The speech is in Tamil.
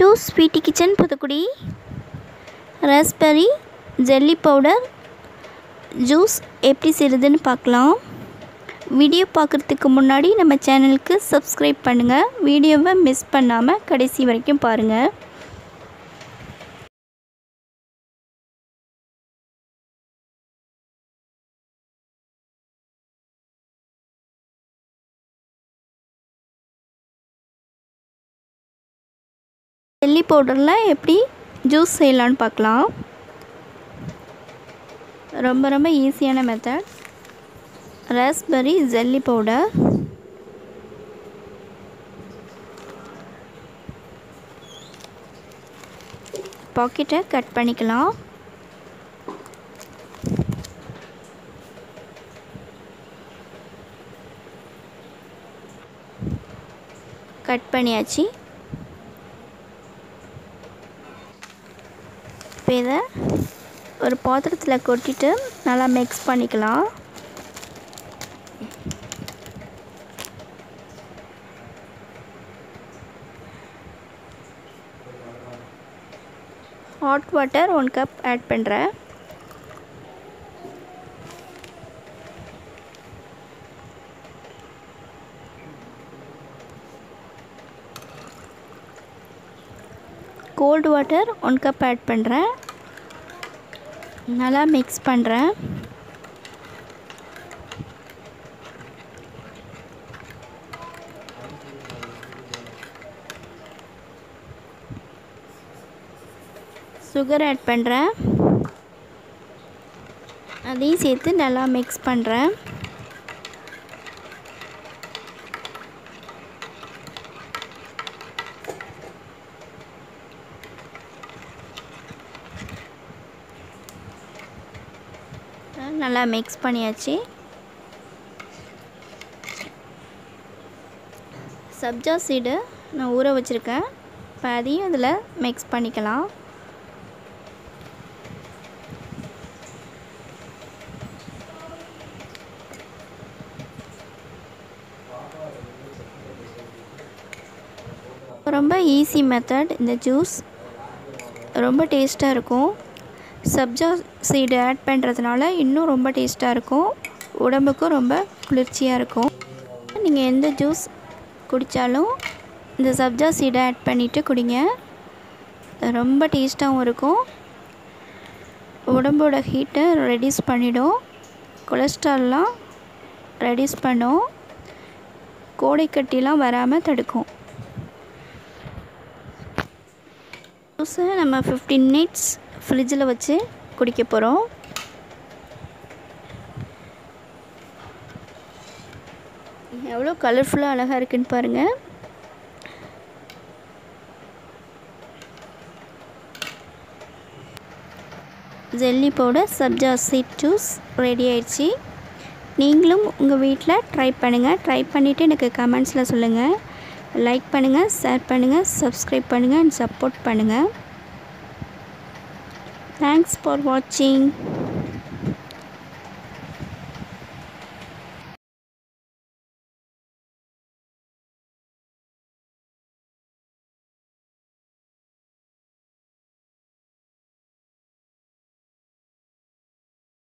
டு ஸ்வீட்டி கிச்சன் புதுக்குடி ராஸ்பெரி ஜெல்லி பவுடர் ஜூஸ் எப்படி செய்கிறதுன்னு பார்க்கலாம் வீடியோ பார்க்குறதுக்கு முன்னாடி நம்ம சேனலுக்கு சப்ஸ்கிரைப் பண்ணுங்கள் வீடியோவை மிஸ் பண்ணாமல் கடைசி வரைக்கும் பாருங்கள் ஜெல்லி பவுடரில் எப்படி ஜூஸ் செய்யலான்னு பார்க்கலாம் ரொம்ப ரொம்ப ஈஸியான மெத்தட் ராஸ்பெரி ஜெல்லி பவுடர் பாக்கெட்டை கட் பண்ணிக்கலாம் கட் பண்ணியாச்சு இப்போ இதை ஒரு பாத்திரத்தில் கொட்டிட்டு நல்லா மிக்ஸ் பண்ணிக்கலாம் hot water one cup add பண்ணுறேன் cold water one cup add பண்ணுறேன் நல்லா மிக்ஸ் பண்ணுறேன் சுகர் ஆட் பண்ணுறேன் அதையும் சேர்த்து நல்லா மிக்ஸ் பண்ணுறேன் நல்லா மிக்ஸ் பண்ணியாச்சு சப்ஜா சீடு நான் ஊற வச்சுருக்கேன் இப்போ அதையும் இதில் மிக்ஸ் பண்ணிக்கலாம் ரொம்ப ஈஸி மெத்தட் இந்த ஜூஸ் ரொம்ப டேஸ்ட்டாக இருக்கும் சப்ஜா சீடு ஆட் பண்ணுறதுனால இன்னும் ரொம்ப டேஸ்ட்டாக இருக்கும் உடம்புக்கும் ரொம்ப குளிர்ச்சியாக இருக்கும் நீங்கள் எந்த ஜூஸ் குடித்தாலும் இந்த சப்ஜா சீடை ஆட் பண்ணிவிட்டு குடிங்க ரொம்ப டேஸ்ட்டாகவும் இருக்கும் உடம்போட ஹீட்டை ரெடியூஸ் பண்ணிடும் கொலஸ்ட்ரால்லாம் ரெடியூஸ் பண்ணும் கோடைக்கட்டிலாம் வராமல் தடுக்கும் ஜூஸை நம்ம ஃபிஃப்டீன் மினிட்ஸ் ஃப்ரிட்ஜில் வச்சு குடிக்க போகிறோம் எவ்வளோ கலர்ஃபுல்லாக அழகாக இருக்குன்னு பாருங்கள் jelly powder sabja seed juice ready ஆயிடுச்சு நீங்களும் உங்கள் வீட்டில் ட்ரை பண்ணுங்கள் ட்ரை பண்ணிவிட்டு எனக்கு கமெண்ட்ஸில் சொல்லுங்கள் லைக் பண்ணுங்கள் ஷேர் பண்ணுங்கள் சப்ஸ்கிரைப் பண்ணுங்கள் அண்ட் சப்போர்ட் பண்ணுங்கள் தேங்க்ஸ் ஃபார் வாட்சிங்